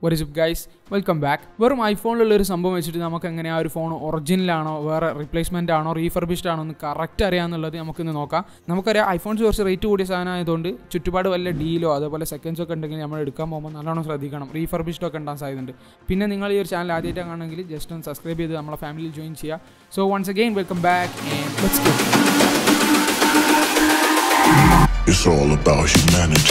ഒരു zip guys welcome back വെറും ഐഫോണിലുള്ള ഒരു സംഭവം വെച്ചിട്ട് നമുക്ക് എങ്ങനെ ആ ഒരു ഫോൺ ഒറിജിനലാണോ വേറെ റീപ്ലേസ്മെൻ്റ് ആണോ റീഫർബിഷ്ഡ് ആണോ എന്ന് കറക്റ്റ് അറിയാമെന്നുള്ളത് നമുക്കിന്ന് നോക്കാം നമുക്കറിയാം ഐഫോൺസ് കുറച്ച് റേറ്റ് കൂടിയ സാധനം ആയതുകൊണ്ട് ചുറ്റുപാട് വല്ല ഡീലോ അതേപോലെ സെക്കൻഡ്സ് ഒക്കെ ഉണ്ടെങ്കിൽ നമ്മൾ എടുക്കാൻ പോകുമ്പോൾ നല്ലോണം ശ്രദ്ധിക്കണം റീഫർബിഷ്ഡ് ഒക്കെ ഉണ്ടാകാൻ സാധ്യതയുണ്ട് പിന്നെ നിങ്ങൾ ഈ ഒരു ചാനൽ ആദ്യമായിട്ടാണ് കാണണമെങ്കിൽ ജസ്റ്റ് ഒന്ന് സബ്സ്ക്രൈബ് ചെയ്ത് നമ്മളെ ഫാമിലിയിൽ ജോയിൻ ചെയ്യുക so once again welcome back and let's go It's all about humanity.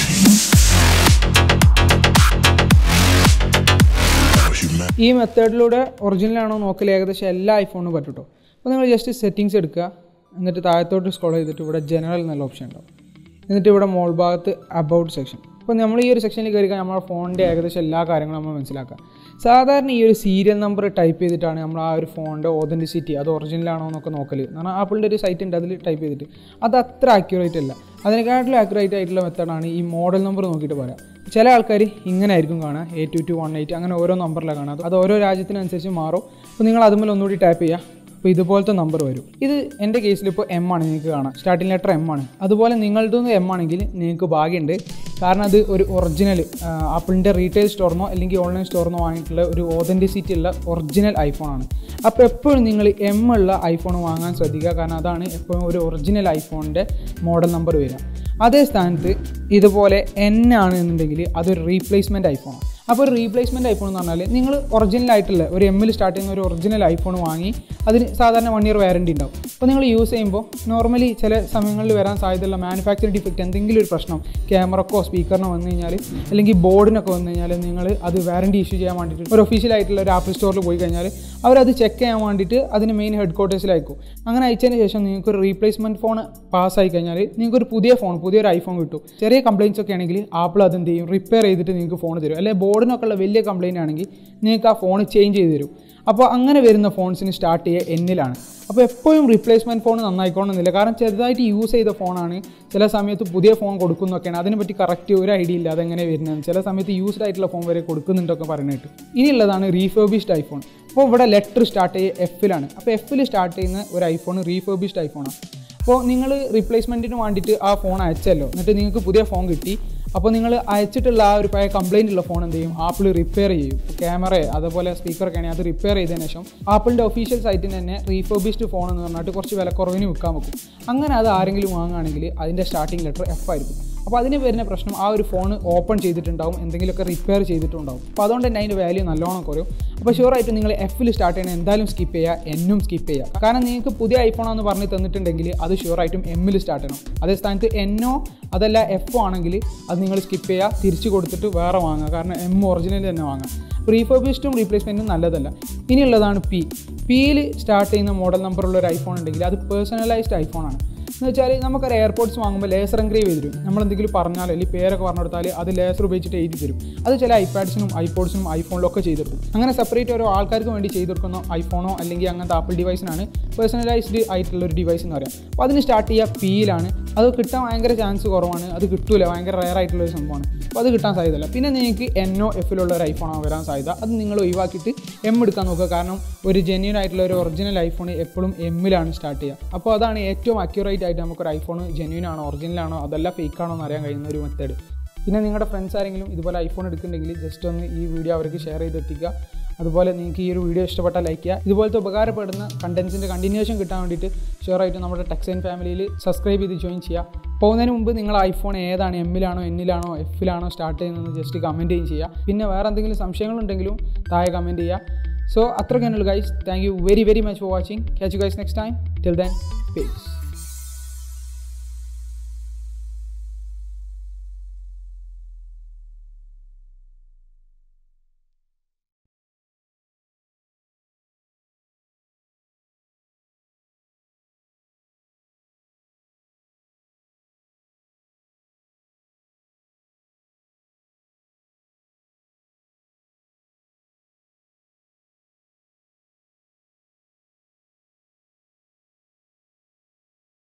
About humanity. ഈ മെത്തേഡിലൂടെ ഒറിജിനലാണോ നോക്കൽ ഏകദേശം എല്ലാ ഐഫോണിനും പറ്റും കേട്ടോ അപ്പോൾ നിങ്ങൾ ജസ്റ്റ് സെറ്റിങ്സ് എടുക്കുക എന്നിട്ട് താഴത്തോട്ട് സ്ക്രോൾ ചെയ്തിട്ട് ഇവിടെ ജനറൽ എന്നുള്ള ഓപ്ഷൻ ഉണ്ടാവും എന്നിട്ട് ഇവിടെ മോൾ ഭാഗത്ത് അബൌട്ട് സെക്ഷൻ അപ്പോൾ നമ്മൾ ഈ ഒരു സെക്ഷനിൽ കയറി കഴിഞ്ഞാൽ നമ്മുടെ ഫോണിൻ്റെ ഏകദേശം എല്ലാ കാര്യങ്ങളും നമ്മൾ മനസ്സിലാക്കുക സാധാരണ ഈ ഒരു സീരിയൽ നമ്പർ ടൈപ്പ് ചെയ്തിട്ടാണ് നമ്മൾ ആ ഒരു ഫോണിൻ്റെ ഓതൻറ്റിസിറ്റി അത് ഒറിജിനലാണോ എന്നൊക്കെ നോക്കൽ കാരണം ആപ്പിളിൻ്റെ ഒരു സൈറ്റ് ഉണ്ട് അതിൽ ടൈപ്പ് ചെയ്തിട്ട് അത് അത്ര ആക്യുറേറ്റ് അല്ല അതിനെക്കാട്ടിലും ആക്യുറേറ്റ് ആയിട്ടുള്ള മെത്തേഡാണ് ഈ മോഡൽ നമ്പർ നോക്കിയിട്ട് പറയാം ചില ആൾക്കാർ ഇങ്ങനെ ആയിരിക്കും കാണുക A two two one eight അങ്ങനെ ഓരോ നമ്പറിലാണ് കാണുക അത് ഓരോ രാജ്യത്തിനനുസരിച്ച് മാറും അപ്പോൾ നിങ്ങൾ അതുമ്പോൾ ഒന്നുകൂടി ടാപ്പ് ചെയ്യുക അപ്പോൾ ഇതുപോലത്തെ നമ്പർ വരും ഇത് എൻ്റെ കേസിൽ ഇപ്പോൾ എം ആണ് നിങ്ങൾക്ക് കാണാം സ്റ്റാർട്ടിംഗ് ലെറ്റർ എം ആണ് അതുപോലെ നിങ്ങളുടെന്ന് എം ആണെങ്കിൽ നിങ്ങൾക്ക് ഭാഗ്യമുണ്ട് കാരണം അത് ഒരു ഒറിജിനൽ ആപ്പിളിൻ്റെ റീറ്റെയിൽ സ്റ്റോറിനോ അല്ലെങ്കിൽ ഓൺലൈൻ സ്റ്റോറിനോ വാങ്ങിയിട്ടുള്ള ഒരു ഓതൻറ്റിസിറ്റി ഉള്ള ഒറിജിനൽ ഐഫോണാണ് അപ്പോൾ എപ്പോഴും നിങ്ങൾ എം ഉള്ള ഐഫോൺ വാങ്ങാൻ ശ്രദ്ധിക്കുക കാരണം അതാണ് എപ്പോഴും ഒരു ഒറിജിനൽ ഐഫോണിൻ്റെ മോഡൽ നമ്പർ വരിക അതേ സ്ഥാനത്ത് ഇതുപോലെ എൻ ആണ് എന്നുണ്ടെങ്കിൽ അതൊരു റീപ്ലേസ്മെൻറ്റ് ഐഫോണാണ് അപ്പോൾ ഒരു റീപ്ലേസ്മെൻറ്റ് ഐഫോൺ എന്ന് പറഞ്ഞാൽ നിങ്ങൾ ഒറിജിനൽ ആയിട്ടുള്ള ഒരു എമ്മിൽ സ്റ്റാർട്ട് ചെയ്യുന്ന ഒരു ഒറിജിനൽ ഐഫോൺ വാങ്ങി അതിന് സാധാരണ വൺ ഇയർ വാറണ്ടി ഉണ്ടാവും അപ്പോൾ നിങ്ങൾ യൂസ് ചെയ്യുമ്പോൾ നോർമലി ചില സമയങ്ങളിൽ വരാൻ സാധ്യതയുള്ള മാനുഫാക്ചറിംഗ് ഡിഫക്റ്റ് എന്തെങ്കിലും ഒരു പ്രശ്നം ക്യാമറക്കോ സ്പീക്കറിനോ വന്നു കഴിഞ്ഞാൽ അല്ലെങ്കിൽ ബോർഡിനൊക്കെ വന്നു കഴിഞ്ഞാൽ നിങ്ങൾ അത് വാറണ്ടി ഇഷ്യൂ ചെയ്യാൻ വേണ്ടിയിട്ട് ഒരു ഒഫീഷ്യൽ ആയിട്ടുള്ള ഒരു ആപ്പിൾ സ്റ്റോറിൽ പോയി കഴിഞ്ഞാൽ അവരത് ചെക്ക് ചെയ്യാൻ വേണ്ടിയിട്ട് അതിന് മെയിൻ ഹെഡ് ക്വാർട്ടേഴ്സിൽ അയക്കും അങ്ങനെ അയച്ചതിന് ശേഷം നിങ്ങൾക്ക് ഒരു റീപ്ലേസ്മെൻറ്റ് ഫോൺ പാസ്സായി കഴിഞ്ഞാൽ നിങ്ങൾക്ക് ഒരു പുതിയ ഫോൺ പുതിയൊരു ഐഫോൺ കിട്ടും ചെറിയ കംപ്ലയിൻസ് ഒക്കെ ആണെങ്കിൽ ആപ്പിൾ അതെന്ത് ചെയ്യും റിപ്പയർ ചെയ്തിട്ട് നിങ്ങൾക്ക് ഫോൺ തരും അല്ലെങ്കിൽ ബോർഡിനൊക്കെ ഉള്ള വലിയ കംപ്ലയിൻ്റ് ആണെങ്കിൽ നിങ്ങൾക്ക് ആ ഫോൺ ചേഞ്ച് ചെയ്ത് തരും അപ്പോൾ അങ്ങനെ വരുന്ന ഫോൺസിന് സ്റ്റാർട്ട് ചെയ്യുക എന്നിലാണ് അപ്പോൾ എപ്പോഴും റീപ്ലേസ്മെൻറ്റ് ഫോൺ നന്നായിക്കോണമെന്നില്ല കാരണം ചെറുതായിട്ട് യൂസ് ചെയ്ത ഫോണാണ് ചില സമയത്ത് പുതിയ ഫോൺ കൊടുക്കുന്നൊക്കെയാണ് അതിനെപ്പറ്റി കറക്റ്റ് ഒരു ഐഡിയ ഇല്ല അതെങ്ങനെ വരുന്നത് ചില സമയത്ത് യൂസ്ഡ് ആയിട്ടുള്ള ഫോൺ വരെ കൊടുക്കുന്നുണ്ടൊക്കെ പറഞ്ഞിട്ട് ഇനിയുള്ളതാണ് റീഫേബിഷ്ഡ് ഐഫോൺ അപ്പോൾ ഇവിടെ ലെറ്റർ സ്റ്റാർട്ട് ചെയ്യുക എഫിലാണ് അപ്പോൾ എഫിൽ സ്റ്റാർട്ട് ചെയ്യുന്ന ഒരു ഐഫോൺ റീഫേബിഷ്ഡ് ഐഫോണാണ് അപ്പോൾ നിങ്ങൾ റീപ്ലേസ്മെൻറ്റിന് വേണ്ടിയിട്ട് ആ ഫോൺ അയച്ചല്ലോ എന്നിട്ട് നിങ്ങൾക്ക് പുതിയ ഫോൺ കിട്ടി അപ്പോൾ നിങ്ങൾ അയച്ചിട്ടുള്ള ആ ഒരു പഴയ കംപ്ലൈൻ്റ് ഉള്ള ഫോൺ എന്ത് ചെയ്യും ആപ്പിൾ റിപ്പയർ ചെയ്യും ക്യാമറ അതുപോലെ സ്പീക്കറൊക്കെ ആണെങ്കിൽ അത് റിപ്പയർ ചെയ്തതിന് ശേഷം ആപ്പിളിൻ്റെ ഒഫീഷ്യൽ സൈറ്റിന് തന്നെ റീഫർബിഷ്ഡ് ഫോൺ എന്ന് പറഞ്ഞിട്ട് കുറച്ച് വില കുറവിന് വിൽക്കാൻ വെക്കും അങ്ങനെ അത് ആരെങ്കിലും വാങ്ങുകയാണെങ്കിൽ അതിൻ്റെ സ്റ്റാർട്ടിംഗ് ലെറ്റർ എഫ് ആയിരിക്കും അപ്പോൾ അതിന് വരുന്ന പ്രശ്നം ആ ഒരു ഫോൺ ഓപ്പൺ ചെയ്തിട്ടുണ്ടാവും എന്തെങ്കിലുമൊക്കെ റിപ്പയർ ചെയ്തിട്ടുണ്ടാവും അപ്പോൾ അതുകൊണ്ട് തന്നെ അതിൻ്റെ വാല്യൂ നല്ലോണം കുറയും അപ്പോൾ ഷുവറായിട്ട് നിങ്ങൾ എഫിൽ സ്റ്റാർട്ട് ചെയ്യണത് എന്തായാലും സ്കിപ്പ് ചെയ്യുക എന്നും സ്കിപ്പ് ചെയ്യുക കാരണം നിങ്ങൾക്ക് പുതിയ ഐഫോണാന്ന് പറഞ്ഞ് തന്നിട്ടുണ്ടെങ്കിൽ അത് ഷുവറായിട്ടും എമ്മിൽ സ്റ്റാർട്ട് ചെയ്യണം അതേ സ്ഥാനത്ത് എന്നോ അതല്ല എഫോ ആണെങ്കിൽ അത് നിങ്ങൾ സ്കിപ്പ് ചെയ്യുക തിരിച്ച് കൊടുത്തിട്ട് വേറെ വാങ്ങുക കാരണം എം ഒറിജിനൽ തന്നെ വാങ്ങുക റീഫർബിഷ്ഡും റീപ്ലേസ്മെൻറ്റും നല്ലതല്ല ഇനിയുള്ളതാണ് പി പിയിൽ സ്റ്റാർട്ട് ചെയ്യുന്ന മോഡൽ നമ്പറുള്ള ഒരു ഐഫോൺ ഉണ്ടെങ്കിൽ അത് പേഴ്സണലൈസ്ഡ് ഐഫോണാണ് എന്ന് വെച്ചാൽ നമുക്കറിയാം എയർപോർട്ട്സ് വാങ്ങുമ്പോൾ ലേസർ എൻഗ്രേവ് ചെയ്ത് തരും നമ്മൾ എന്തെങ്കിലും പറഞ്ഞാൽ അല്ലെങ്കിൽ പേരൊക്കെ പറഞ്ഞു കൊടുത്താൽ അത് ലേസർ ഉപയോഗിച്ചിട്ട് എഴുതി തരും അത് ചില ഐപാഡ്സിനും ഐപോഡ്സിനും ഐഫോണിലും ഒക്കെ ചെയ്ത് കൊടുക്കും അങ്ങനെ സെപ്പറേറ്റ് ഓരോ ആൾക്കാർക്ക് വേണ്ടി ചെയ്ത് കൊടുക്കുന്ന ഐഫോണോ അല്ലെങ്കിൽ അങ്ങനത്തെ ആപ്പിൾ ഡിവൈസിനാണ് പേഴ്സണലൈസ്ഡ് ആയിട്ടുള്ള ഒരു ഡിവൈസ് എന്ന് പറയാം അപ്പോൾ അതിന് സ്റ്റാർട്ട് ചെയ്യുക പിയിലാണ് അത് കിട്ടാൻ ഭയങ്കര ചാൻസ് കുറവാണ് അത് കിട്ടൂല ഭയങ്കര റയർ ആയിട്ടുള്ള ഒരു സംഭവമാണ് അപ്പോൾ അത് കിട്ടാൻ സാധ്യതയില്ല പിന്നെ നിങ്ങൾക്ക് എന്നോ എഫിലുള്ള ഒരു ഐഫോണാണ് വരാൻ സാധ്യത അത് നിങ്ങൾ ഒഴിവാക്കിയിട്ട് എം എടുക്കാൻ നോക്കുക കാരണം ഒരു ജെന്യൂൻ ആയിട്ടുള്ള ഒരു ഒറിജിനൽ ഐഫോൺ എപ്പോഴും എമ്മിലാണ് സ്റ്റാർട്ട് ചെയ്യുക അപ്പോൾ അതാണ് ഏറ്റവും അക്യൂറേറ്റ് ആയിട്ട് നമുക്കൊരു ഐഫോൺ ജെന്യൂൻ ആണോ ഒറിജിനൽ ആണോ അതല്ല ഫേക്ക് ആണോ എന്ന് അറിയാൻ കഴിയുന്ന ഒരു മെത്തേഡ് പിന്നെ നിങ്ങളുടെ ഫ്രണ്ട്സ് ആരെങ്കിലും ഇതുപോലെ ഐഫോൺ എടുക്കുന്നുണ്ടെങ്കിൽ ജസ്റ്റ് ഒന്ന് ഈ വീഡിയോ അവർക്ക് ഷെയർ ചെയ്തെത്തിക്കുക അതുപോലെ നിങ്ങൾക്ക് ഈ ഒരു വീഡിയോ ഇഷ്ടപ്പെട്ടാൽ ലൈക്ക് ചെയ്യുക ഇതുപോലത്തെ ഉപകാരപ്പെടുന്ന കണ്ടൻസിൻ്റെ കണ്ടിന്യൂഷൻ കിട്ടാൻ വേണ്ടിയിട്ട് ഷുവറായിട്ട് നമ്മുടെ ടെക്സൈൻ ഫാമിലിയിൽ സബ്സ്ക്രൈബ് ചെയ്ത് ജോയിൻ ചെയ്യുക പോകുന്നതിന് മുമ്പ് നിങ്ങൾ ഐഫോൺ ഏതാണ് എമ്മിലാണോ എന്നിലാണോ എഫിലാണോ സ്റ്റാർട്ട് ചെയ്യുന്നത് ജസ്റ്റ് കമൻറ്റ് ചെയ്യും ചെയ്യുക പിന്നെ വേറെ എന്തെങ്കിലും സംശയങ്ങളുണ്ടെങ്കിലും താഴെ കമൻറ്റ് ചെയ്യുക സോ അത്രയ്ക്ക് തന്നെയുള്ളൂ guys thank you very very much for watching catch you guys next time till then piece